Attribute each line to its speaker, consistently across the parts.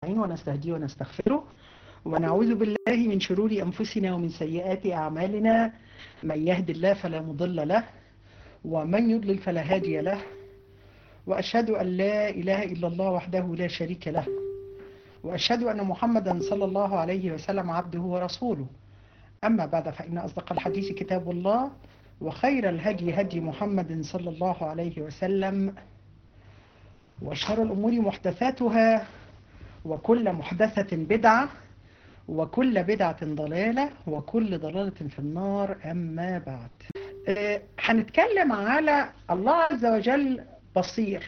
Speaker 1: ونستهديه ونستغفره ونعوذ بالله من شرور أنفسنا ومن سيئات أعمالنا من يهد الله فلا مضل له ومن يضلل فلا هادي له وأشهد أن لا إله إلا الله وحده لا شريك له وأشهد أن محمدا صلى الله عليه وسلم عبده ورسوله أما بعد فإن أصدق الحديث كتاب الله وخير الهدي هدي محمد صلى الله عليه وسلم وشر الأمور محدثاتها وكل محدثة بدعة وكل بدعة ضلالة وكل ضلالة في النار أما بعد أه هنتكلم على الله عز وجل بصير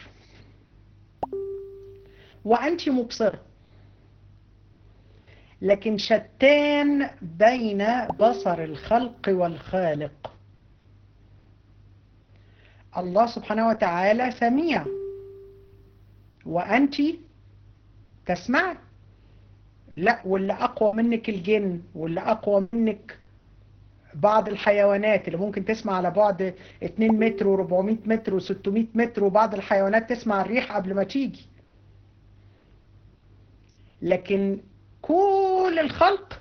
Speaker 1: وأنت مبصرة لكن شتان بين بصر الخلق والخالق الله سبحانه وتعالى سميع وأنت تسمع لا واللي أقوى منك الجن واللي أقوى منك بعض الحيوانات اللي ممكن تسمع على بعد 2 متر و400 متر و600 متر وبعض الحيوانات تسمع الريح قبل ما تيجي لكن كل الخلق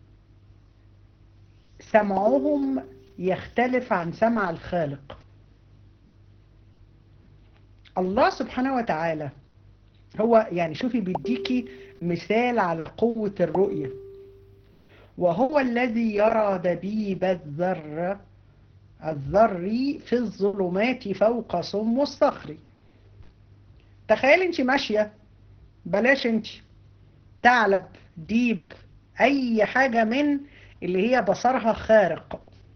Speaker 1: سمعهم يختلف عن سمع الخالق الله سبحانه وتعالى هو يعني شوفي بيديكي مثال على قوة الرؤية وهو الذي يرى دبيب الذر الذر في الظلمات فوق صم الصخر تخيل انت ماشية بلاش انت ثعلب ديب اي حاجة من اللي هي بصرها خارق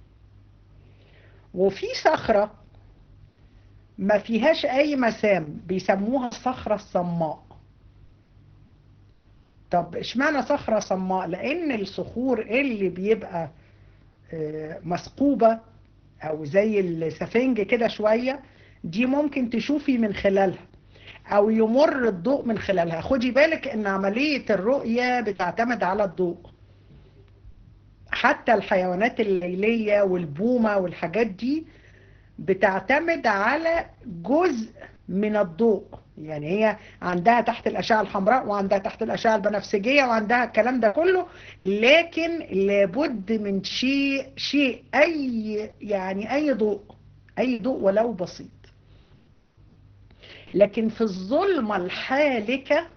Speaker 1: وفي صخرة ما فيهاش اي مسام بيسموها الصخرة الصماء طب اشمعنى صخرة صماء لان الصخور اللي بيبقى مثقوبة او زي السفنج كده شوية دي ممكن تشوفي من خلالها او يمر الضوء من خلالها خدي بالك ان عملية الرؤية بتعتمد على الضوء حتى الحيوانات الليلية والبومة والحاجات دي بتعتمد على جزء من الضوء يعني هي عندها تحت الأشعة الحمراء وعندها تحت الأشعة البنفسجية وعندها الكلام ده كله لكن لابد من شيء شيء أي يعني أي ضوء أي ضوء ولو بسيط لكن في الظلمة الحالكة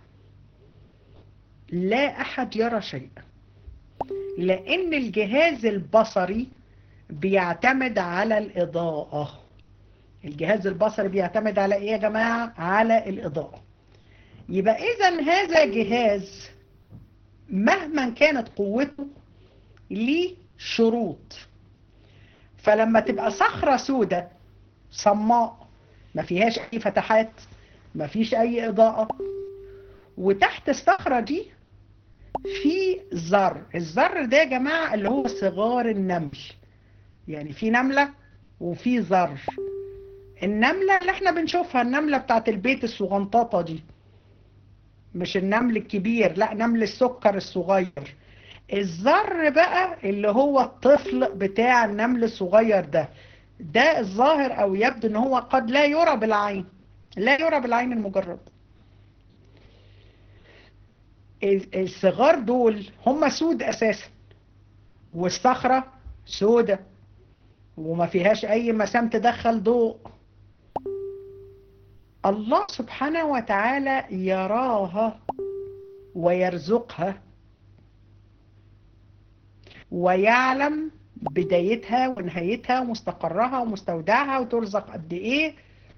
Speaker 1: لا أحد يرى شيء لأن الجهاز البصري بيعتمد على الإضاءة الجهاز البصري بيعتمد على إيه يا جماعة؟ على الإضاءة يبقى إذا هذا جهاز مهما كانت قوته ليه شروط فلما تبقى صخرة سودة صماء ما فيهاش أي فتحات ما فيش أي إضاءة وتحت الصخرة دي في ذر الذر ده يا جماعة اللي هو صغار النمل يعني في نملة وفي ذر النملة اللي احنا بنشوفها النملة بتاعت البيت الصغنطاطة دي مش النمل الكبير لا نمل السكر الصغير الذر بقى اللي هو الطفل بتاع النمل الصغير ده ده الظاهر او يبدو ان هو قد لا يرى بالعين لا يرى بالعين المجرد الصغار دول هم سود اساسا والصخرة سودة وما فيهاش اي مسام تدخل ضوء الله سبحانه وتعالى يراها ويرزقها ويعلم بدايتها ونهايتها ومستقرها ومستودعها وترزق قد ايه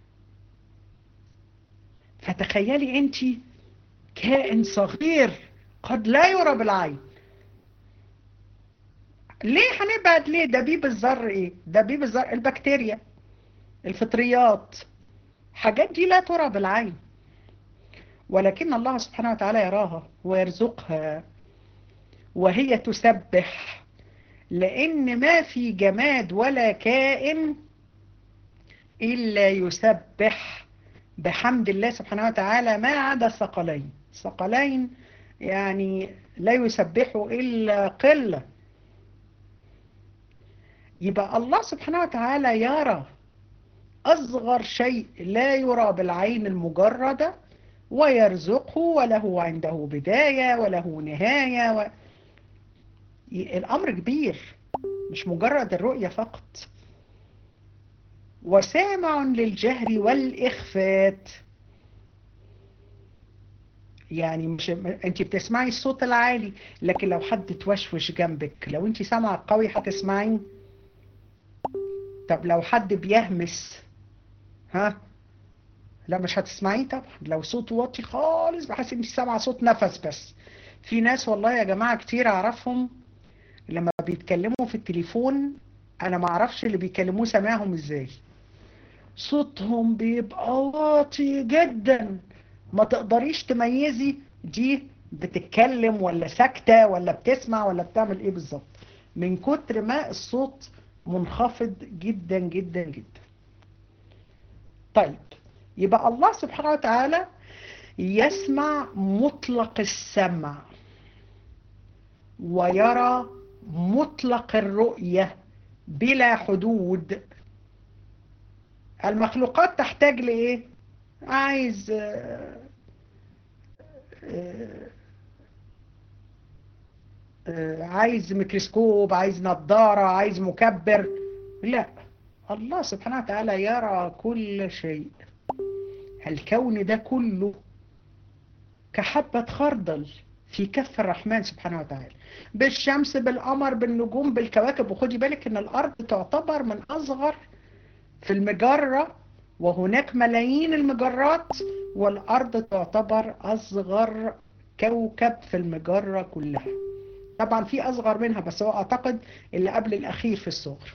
Speaker 1: فتخيلي انت كائن صغير قد لا يرى بالعين ليه هنبعد ليه دبيب الذر ايه دبيب الذر البكتيريا الفطريات حاجات دي لا ترى بالعين ولكن الله سبحانه وتعالى يراها ويرزقها وهي تسبح لأن ما في جماد ولا كائن إلا يسبح بحمد الله سبحانه وتعالى ما عدا الثقلين الثقلين يعني لا يسبحوا إلا قلة يبقى الله سبحانه وتعالى يرى أصغر شيء لا يرى بالعين المجردة ويرزقه وله عنده بداية وله نهاية و... الأمر كبير مش مجرد الرؤية فقط وسامع للجهر والإخفات يعني مش انت بتسمعي الصوت العالي لكن لو حد توشوش جنبك لو انت سامعة قوي هتسمعي طب لو حد بيهمس ها لا مش هتسمعيه طبعا لو صوته واطي خالص بحس انت سامعة صوت نفس بس في ناس والله يا جماعة كتير اعرفهم لما بيتكلموا في التليفون انا ما اعرفش اللي بيكلموه سامعهم ازاي صوتهم بيبقى واطي جدا ما تقدريش تميزي دي بتتكلم ولا ساكتة ولا بتسمع ولا بتعمل ايه بالظبط من كتر ما الصوت منخفض جدا جدا جدا طيب يبقى الله سبحانه وتعالى يسمع مطلق السمع ويرى مطلق الرؤية بلا حدود المخلوقات تحتاج لإيه؟ عايز عايز ميكروسكوب عايز نظارة عايز مكبر لا الله سبحانه وتعالى يرى كل شيء الكون ده كله كحبة خردل في كف الرحمن سبحانه وتعالى بالشمس بالقمر بالنجوم بالكواكب وخدي بالك ان الارض تعتبر من اصغر في المجرة وهناك ملايين المجرات والارض تعتبر اصغر كوكب في المجرة كلها طبعا في اصغر منها بس هو اعتقد اللي قبل الاخير في الصغر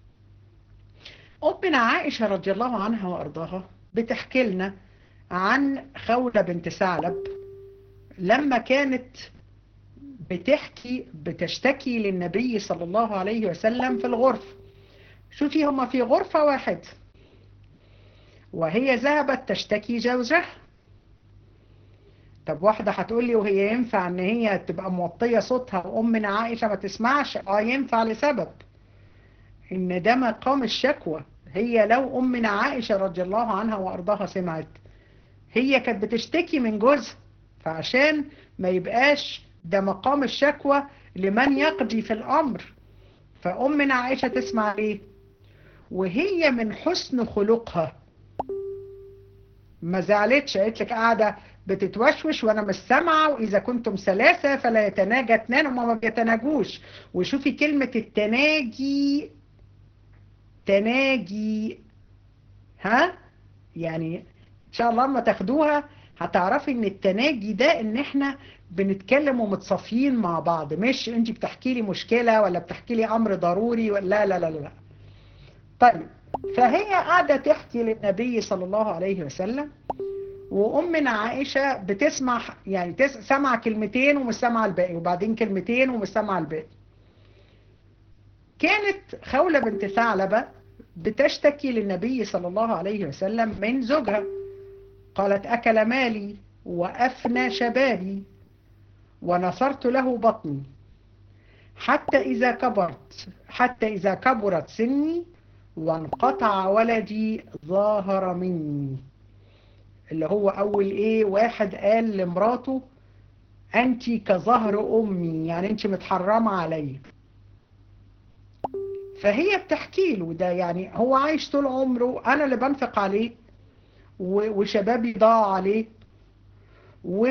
Speaker 1: أمنا عائشة رضي الله عنها وأرضاها بتحكي لنا عن خولة بنت ثعلب لما كانت بتحكي بتشتكي للنبي صلى الله عليه وسلم في الغرفة شوفي هما في غرفة واحدة وهي ذهبت تشتكي زوجها طب واحدة هتقول لي وهي ينفع ان هي تبقى موطية صوتها وامنا عائشة ما تسمعش اه ينفع لسبب ان ده مقام الشكوى هي لو امنا عائشة رضي الله عنها وارضاها سمعت هي كانت بتشتكي من جوزها فعشان ما يبقاش ده مقام الشكوى لمن يقضي في الامر فامنا عائشة تسمع ليه وهي من حسن خلقها ما زعلتش قالت لك قاعدة بتتوشوش وانا مش سامعه واذا كنتم ثلاثة فلا يتناجى اثنان وما ما بيتناجوش وشوفي كلمة التناجي تناجي ها يعني ان شاء الله لما تاخدوها هتعرفي ان التناجي ده ان احنا بنتكلم ومتصافيين مع بعض مش انت بتحكي لي مشكلة ولا بتحكي لي امر ضروري ولا لا لا لا لا طيب فهي قاعدة تحكي للنبي صلى الله عليه وسلم وأمنا عائشة بتسمع يعني تس... سمع كلمتين ومش سمع الباقي وبعدين كلمتين ومش سمع الباقي كانت خولة بنت ثعلبة بتشتكي للنبي صلى الله عليه وسلم من زوجها قالت أكل مالي وأفنى شبابي ونصرت له بطني حتى إذا كبرت حتى إذا كبرت سني وانقطع ولدي ظاهر مني اللي هو أول إيه واحد قال لمراته أنت كظهر أمي يعني أنت متحرمة علي فهي بتحكي له ده يعني هو عايش طول عمره أنا اللي بنفق عليه وشبابي ضاع عليه و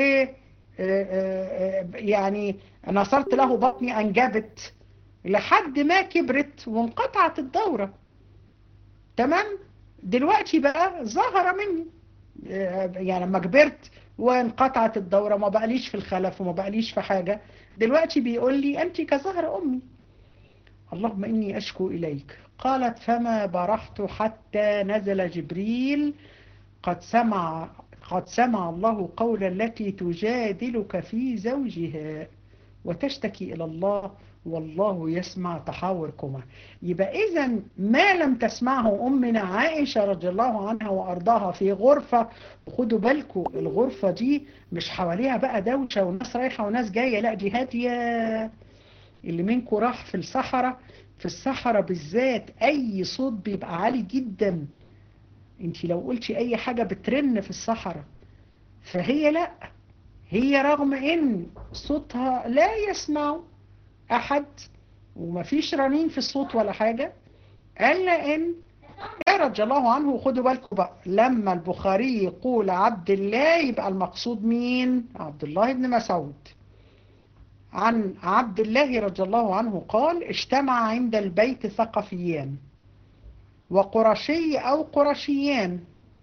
Speaker 1: يعني نصرت له بطني أنجبت لحد ما كبرت وانقطعت الدورة تمام دلوقتي بقى ظهر مني يعني لما كبرت وانقطعت الدورة ما بقاليش في الخلف وما بقاليش في حاجة دلوقتي بيقول لي أنت كظهر أمي اللهم إني أشكو إليك قالت فما برحت حتى نزل جبريل قد سمع قد سمع الله قول التي تجادلك في زوجها وتشتكي إلى الله والله يسمع تحاوركما يبقى إذا ما لم تسمعه أمنا عائشة رضي الله عنها وأرضاها في غرفة خدوا بالكم الغرفة دي مش حواليها بقى دوشة وناس رايحة وناس جاية لا دي هادية اللي منكم راح في الصحراء في الصحراء بالذات أي صوت بيبقى عالي جدا انت لو قلتي أي حاجة بترن في الصحراء فهي لا هي رغم ان صوتها لا يسمع احد ومفيش رنين في الصوت ولا حاجة الا ان رضي الله عنه خدوا بالكم بقى لما البخاري يقول عبد الله يبقى المقصود مين عبد الله بن مسعود عن عبد الله رضي الله عنه قال اجتمع عند البيت ثقفيان وقرشي أو قرشيان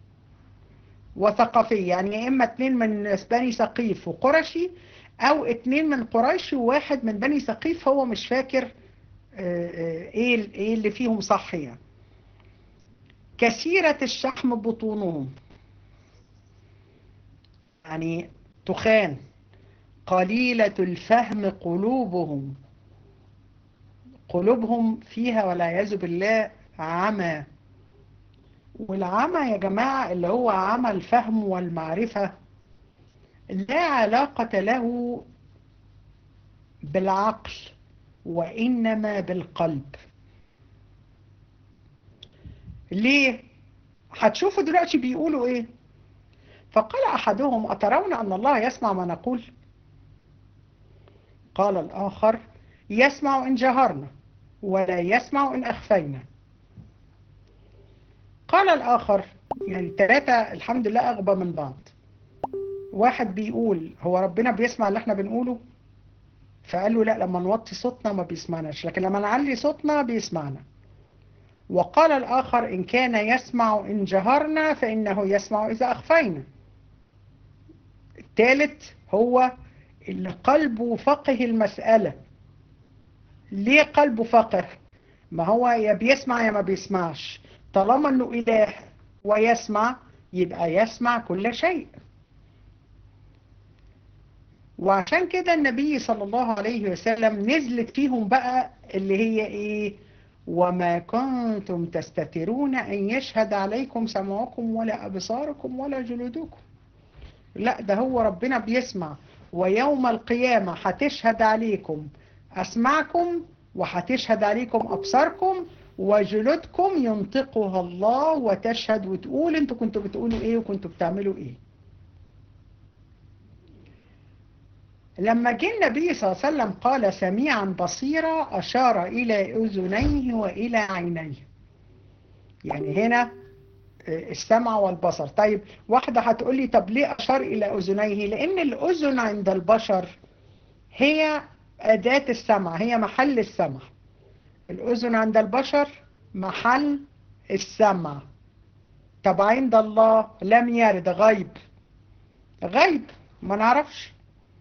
Speaker 1: وثقفي يعني إما اتنين من بني ثقيف وقرشي أو اتنين من قريش وواحد من بني ثقيف هو مش فاكر ايه اللي فيهم صح يعني كثيرة الشحم بطونهم يعني تخان قليلة الفهم قلوبهم قلوبهم فيها والعياذ بالله عمى والعمى يا جماعة اللي هو عمى الفهم والمعرفة لا علاقة له بالعقل وإنما بالقلب ليه؟ هتشوفوا دلوقتي بيقولوا ايه فقال أحدهم أترون أن الله يسمع ما نقول قال الآخر يسمع إن جهرنا ولا يسمع إن أخفينا قال الآخر يعني ثلاثة الحمد لله أغبى من بعض واحد بيقول هو ربنا بيسمع اللي احنا بنقوله فقال له لا لما نوطي صوتنا ما بيسمعناش لكن لما نعلي صوتنا بيسمعنا وقال الآخر إن كان يسمع إن جهرنا فإنه يسمع إذا أخفينا الثالث هو اللي قلبه فقه المسألة ليه قلبه فقه ما هو يا بيسمع يا ما بيسمعش طالما انه اله ويسمع يبقى يسمع كل شيء وعشان كده النبي صلى الله عليه وسلم نزلت فيهم بقى اللي هي ايه وما كنتم تستترون ان يشهد عليكم سمعكم ولا ابصاركم ولا جلودكم لا ده هو ربنا بيسمع ويوم القيامة هتشهد عليكم أسمعكم وهتشهد عليكم أبصاركم وجلودكم ينطقها الله وتشهد وتقول انتوا كنتوا بتقولوا ايه وكنتوا بتعملوا ايه لما جه النبي صلى الله عليه وسلم قال سميعا بصيرا أشار إلى أذنيه وإلى عينيه يعني هنا السمع والبصر طيب واحدة هتقول لي طب ليه أشار إلى أذنيه لأن الأذن عند البشر هي أداة السمع هي محل السمع الأذن عند البشر محل السمع طب عند الله لم يرد غيب غيب ما نعرفش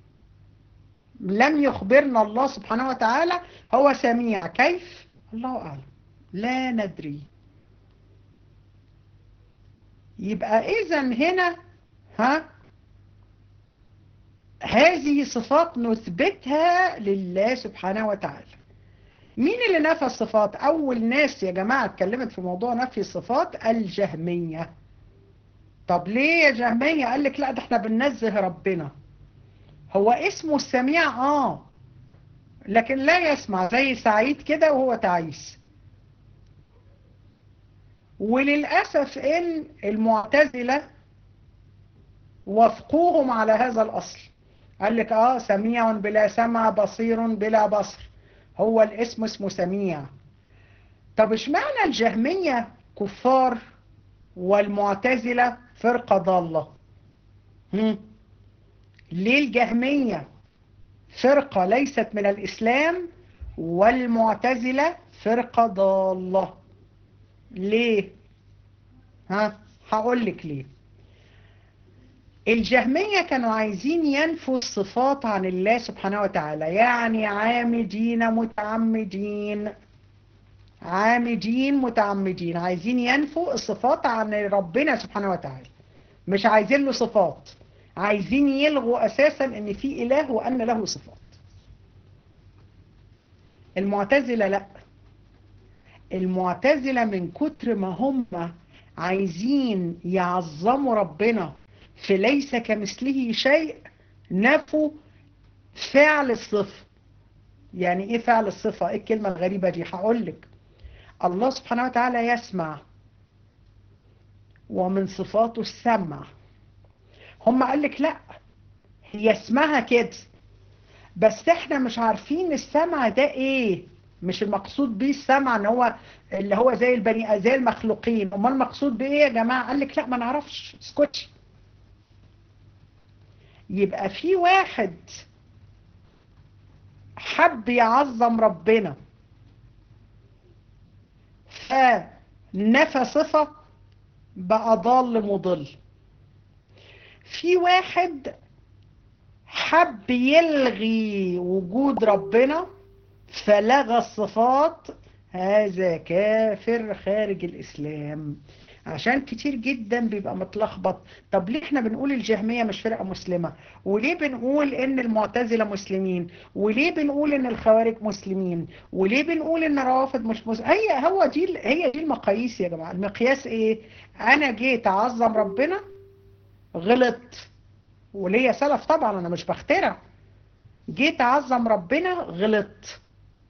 Speaker 1: لم يخبرنا الله سبحانه وتعالى هو سميع كيف الله أعلم لا ندري يبقى إذا هنا ها هذه صفات نثبتها لله سبحانه وتعالى مين اللي نفى الصفات أول ناس يا جماعة اتكلمت في موضوع نفي الصفات الجهمية طب ليه يا جهمية قال لك لا ده احنا بننزه ربنا هو اسمه السميع اه لكن لا يسمع زي سعيد كده وهو تعيس وللأسف ان المعتزلة وافقوهم على هذا الأصل قال لك اه سميع بلا سمع بصير بلا بصر هو الاسم اسمه سميع طب اشمعنى الجهمية كفار والمعتزلة فرقة ضالة هم؟ ليه الجهمية فرقة ليست من الإسلام والمعتزلة فرقة ضالة ليه ها هقول لك ليه الجهمية كانوا عايزين ينفوا الصفات عن الله سبحانه وتعالى يعني عامدين متعمدين عامدين متعمدين عايزين ينفوا الصفات عن ربنا سبحانه وتعالى مش عايزين له صفات عايزين يلغوا أساسا ان في إله وأن له صفات المعتزلة لا المعتزلة من كتر ما هم عايزين يعظموا ربنا في ليس كمثله شيء نفوا فعل الصفة يعني ايه فعل الصفة ايه الكلمة الغريبة دي هقول لك الله سبحانه وتعالى يسمع ومن صفاته السمع هم قال لك لا هي اسمها كده بس احنا مش عارفين السمع ده ايه مش المقصود بيه السمع ان هو اللي هو زي البني زي المخلوقين امال المقصود بايه يا جماعه قال لك لا ما نعرفش اسكتي يبقى في واحد حب يعظم ربنا فنفى صفة بقى ضال مضل في واحد حب يلغي وجود ربنا فلغى الصفات هذا كافر خارج الإسلام عشان كتير جدا بيبقى متلخبط طب ليه احنا بنقول الجهمية مش فرقة مسلمة وليه بنقول ان المعتزلة مسلمين وليه بنقول ان الخوارج مسلمين وليه بنقول ان الروافض مش مسلمين هي هو دي هي دي المقاييس يا جماعة المقياس ايه انا جيت اعظم ربنا غلط وليا سلف طبعا انا مش بخترع جيت اعظم ربنا غلط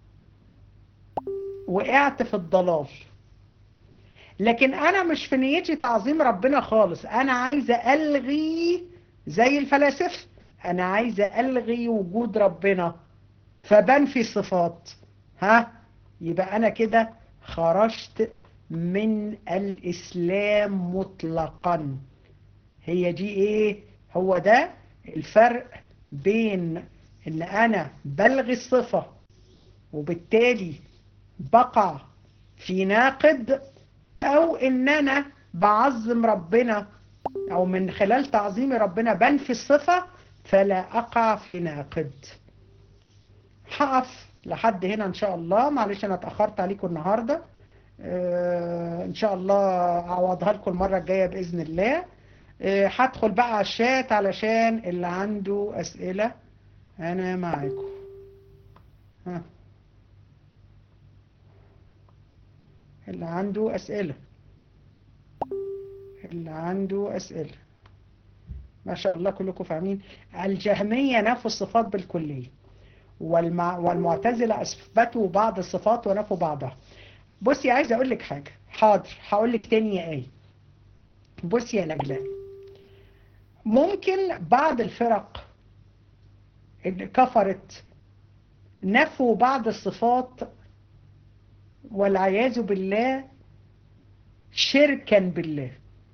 Speaker 1: وقعت في الضلال لكن انا مش في نيتي تعظيم ربنا خالص انا عايزه الغي زي الفلاسفه انا عايزه الغي وجود ربنا فبنفي الصفات ها يبقى انا كده خرجت من الاسلام مطلقا هي دي ايه هو ده الفرق بين ان انا بلغي الصفة وبالتالي بقع في ناقد او ان انا بعظم ربنا او من خلال تعظيم ربنا بنفي الصفة فلا اقع في ناقد هقف لحد هنا ان شاء الله معلش انا اتأخرت عليكم النهاردة اه ان شاء الله اعوضها لكم المرة الجاية باذن الله هدخل بقى على الشات علشان اللي عنده أسئلة أنا معاكم ها اللي عنده أسئلة اللي عنده أسئلة ما شاء الله كلكم فاهمين الجهمية نفوا الصفات بالكلية والمع... والمعتزلة أثبتوا بعض الصفات ونفوا بعضها بصي عايز أقول لك حاجة حاضر هقول لك تاني يا آية بصي يا نجلاء ممكن بعض الفرق اللي كفرت نفوا بعض الصفات والعياذ بالله شركا بالله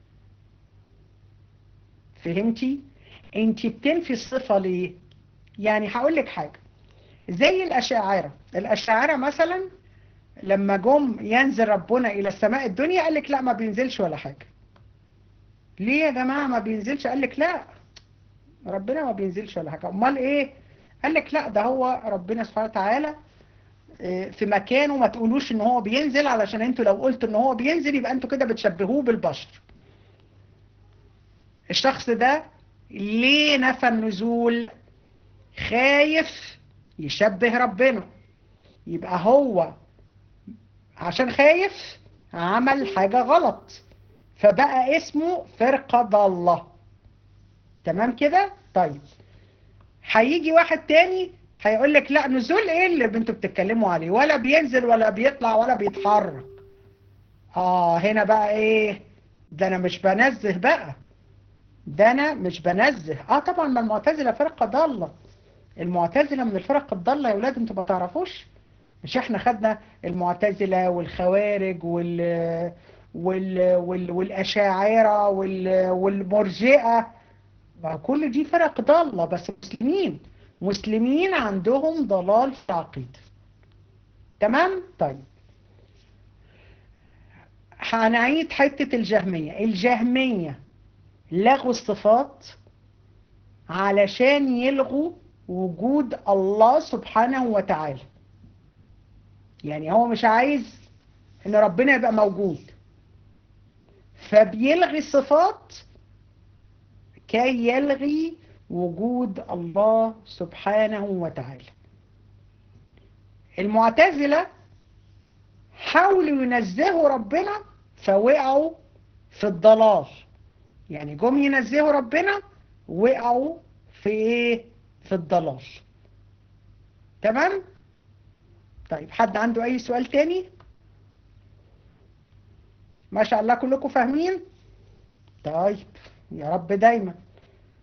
Speaker 1: فهمتي انت بتنفي الصفة ليه يعني هقول لك حاجة زي الأشاعرة الأشاعرة مثلا لما جم ينزل ربنا إلى السماء الدنيا قال لك لا ما بينزلش ولا حاجة ليه يا جماعة ما بينزلش قال لك لا ربنا ما بينزلش ولا حاجة امال ايه قال لك لا ده هو ربنا سبحانه وتعالى في مكانه ما تقولوش ان هو بينزل علشان انتوا لو قلتوا ان هو بينزل يبقى انتوا كده بتشبهوه بالبشر الشخص ده ليه نفى النزول خايف يشبه ربنا يبقى هو عشان خايف عمل حاجة غلط فبقى اسمه فرقة ضالة تمام كده طيب هيجي واحد تاني هيقول لك لا نزول ايه اللي انتوا بتتكلموا عليه ولا بينزل ولا بيطلع ولا بيتحرك اه هنا بقى ايه ده انا مش بنزه بقى ده انا مش بنزه اه طبعا ما المعتزلة فرقة ضالة المعتزلة من الفرق الضالة يا ولاد انتوا ما تعرفوش مش احنا خدنا المعتزلة والخوارج وال وال وال والاشاعرة وال والمرجئة كل دي فرق ضالة بس مسلمين مسلمين عندهم ضلال في العقيدة تمام طيب هنعيد حتة الجهمية الجهمية لغوا الصفات علشان يلغوا وجود الله سبحانه وتعالى يعني هو مش عايز ان ربنا يبقى موجود فبيلغي الصفات كي يلغي وجود الله سبحانه وتعالى المعتزلة حاولوا ينزهوا ربنا فوقعوا في الضلال يعني جم ينزهوا ربنا وقعوا في ايه في الضلال تمام طيب حد عنده اي سؤال تاني ما شاء الله كلكم فاهمين طيب يا رب دايما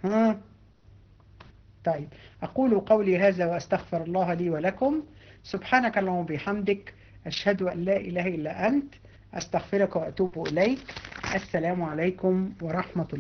Speaker 1: ها طيب أقول قولي هذا وأستغفر الله لي ولكم سبحانك اللهم وبحمدك أشهد أن لا إله إلا أنت أستغفرك وأتوب إليك السلام عليكم ورحمة الله